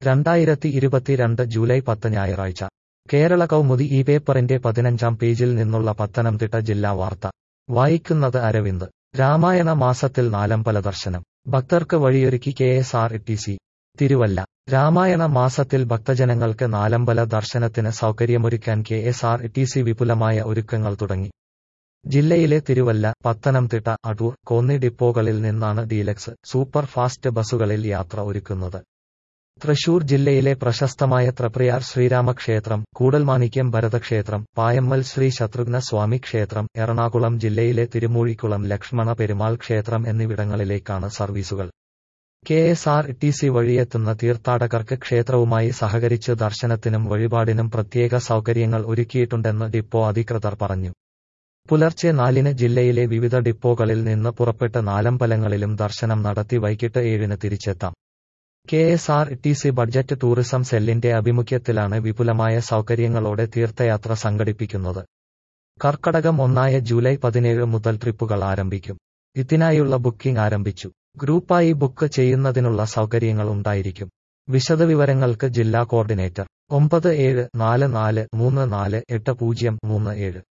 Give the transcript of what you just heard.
രണ്ടായിരത്തി ഇരുപത്തിരണ്ട് ജൂലൈ പത്ത് ഞായറാഴ്ച കേരള കൗമുദി ഈ പേപ്പറിന്റെ പതിനഞ്ചാം പേജിൽ നിന്നുള്ള പത്തനംതിട്ട ജില്ലാ വാർത്ത വായിക്കുന്നത് അരവിന്ദ് രാമായണ മാസത്തിൽ നാലമ്പല ദർശനം ഭക്തർക്ക് വഴിയൊരുക്കി K S R T C Thiruvalla Ramayana മാസത്തിൽ ഭക്തജനങ്ങൾക്ക് നാലമ്പല ദർശനത്തിന് സൗകര്യമൊരുക്കാൻ K S R T C വിപുലമായ ഒരുക്കങ്ങൾ തുടങ്ങി ജില്ലയിലെ തിരുവല്ല പത്തനംതിട്ട അടൂർ കോന്നി ഡിപ്പോകളിൽ നിന്നാണ് ഡീലക്സ് സൂപ്പർ ഫാസ്റ്റ് ബസ്സുകളിൽ യാത്ര ഒരുക്കുന്നത് തൃശൂർ ജില്ലയിലെ പ്രശസ്തമായ ത്രപ്രയാർ ശ്രീരാമക്ഷേത്രം കൂടൽമാണിക്യം ഭരതക്ഷേത്രം പായമ്മൽ ശ്രീ ശത്രുഘ്ന സ്വാമി ക്ഷേത്രം എറണാകുളം ജില്ലയിലെ തിരുമൂഴിക്കുളം ലക്ഷ്മണ പെരുമാൾ ക്ഷേത്രം എന്നിവിടങ്ങളിലേക്കാണ് സർവീസുകൾ K S R T C വഴിയെത്തുന്ന തീർത്ഥാടകർക്ക് ക്ഷേത്രവുമായി സഹകരിച്ച് ദർശനത്തിനും വഴിപാടിനും പ്രത്യേക സൗകര്യങ്ങൾ ഒരുക്കിയിട്ടുണ്ടെന്ന് ഡിപ്പോ അധികൃതർ പറഞ്ഞു പുലർച്ചെ നാലിന് ജില്ലയിലെ വിവിധ ഡിപ്പോകളിൽ നിന്ന് പുറപ്പെട്ട് നാലമ്പലങ്ങളിലും ദർശനം നടത്തി വൈകിട്ട് ഏഴിന് തിരിച്ചെത്താം K S R T C budget tourism സെല്ലിന്റെ ആഭിമുഖ്യത്തിലാണ് വിപുലമായ സൗകര്യങ്ങളോടെ തീർത്ഥയാത്ര സംഘടിപ്പിക്കുന്നത് കർക്കടകം ഒന്നായ ജൂലൈ പതിനേഴ് മുതൽ ട്രിപ്പുകൾ ആരംഭിക്കും ഇതിനായുള്ള ബുക്കിംഗ് ആരംഭിച്ചു ഗ്രൂപ്പായി ബുക്ക് ചെയ്യുന്നതിനുള്ള സൗകര്യങ്ങൾ ഉണ്ടായിരിക്കും വിശദവിവരങ്ങൾക്ക് ജില്ലാ കോർഡിനേറ്റർ ഒമ്പത് ഏഴ് നാല് നാല് മൂന്ന് നാല് എട്ട് പൂജ്യം മൂന്ന് ഏഴ്